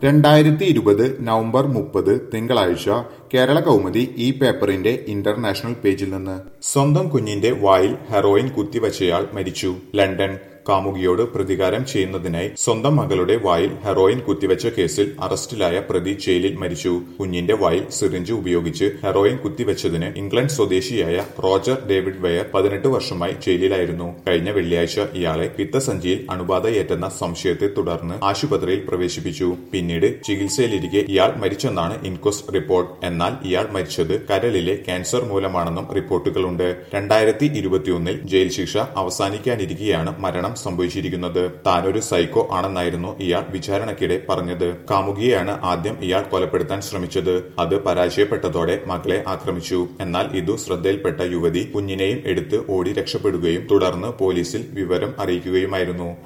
രണ്ടായിരത്തി ഇരുപത് നവംബർ മുപ്പത് തിങ്കളാഴ്ച കേരള കൗമുദി ഈ പേപ്പറിന്റെ ഇന്റർനാഷണൽ പേജിൽ നിന്ന് സ്വന്തം കുഞ്ഞിന്റെ വായിൽ ഹെറോയിൻ കുത്തിവച്ചയാൾ മരിച്ചു ലണ്ടൻ കാമുകിയോട് പ്രതികാരം ചെയ്യുന്നതിനായി സ്വന്തം മകളുടെ വായിൽ ഹെറോയിൻ കുത്തിവെച്ച കേസിൽ അറസ്റ്റിലായ പ്രതി ജയിലിൽ മരിച്ചു കുഞ്ഞിന്റെ വായിൽ സിറിഞ്ച് ഉപയോഗിച്ച് ഹെറോയിൻ കുത്തിവെച്ചതിന് ഇംഗ്ലണ്ട് സ്വദേശിയായ റോജർ ഡേവിഡ് വെയർ പതിനെട്ട് വർഷമായി ജയിലിലായിരുന്നു കഴിഞ്ഞ വെള്ളിയാഴ്ച ഇയാളെ പിത്തസഞ്ചിയിൽ അണുബാധയേറ്റെന്ന സംശയത്തെ തുടർന്ന് ആശുപത്രിയിൽ പ്രവേശിപ്പിച്ചു പിന്നീട് ചികിത്സയിലിരിക്കെ ഇയാൾ മരിച്ചെന്നാണ് ഇൻക്വസ്റ്റ് റിപ്പോർട്ട് എന്നാൽ ഇയാൾ മരിച്ചത് കരളിലെ ക്യാൻസർ മൂലമാണെന്നും റിപ്പോർട്ടുകളുണ്ട് രണ്ടായിരത്തി ഇരുപത്തിയൊന്നിൽ ജയിൽ ശിക്ഷ അവസാനിക്കാനിരിക്കെയാണ് മരണം സംഭവിച്ചിരിക്കുന്നത് താനൊരു സൈക്കോ ആണെന്നായിരുന്നു ഇയാൾ വിചാരണയ്ക്കിടെ പറഞ്ഞത് കാമുകിയെയാണ് ആദ്യം ഇയാൾ കൊലപ്പെടുത്താൻ ശ്രമിച്ചത് അത് പരാജയപ്പെട്ടതോടെ മകളെ ആക്രമിച്ചു എന്നാൽ ഇതു ശ്രദ്ധയിൽപ്പെട്ട യുവതി കുഞ്ഞിനെയും എടുത്ത് ഓടി രക്ഷപ്പെടുകയും തുടർന്ന് പോലീസിൽ വിവരം അറിയിക്കുകയുമായിരുന്നു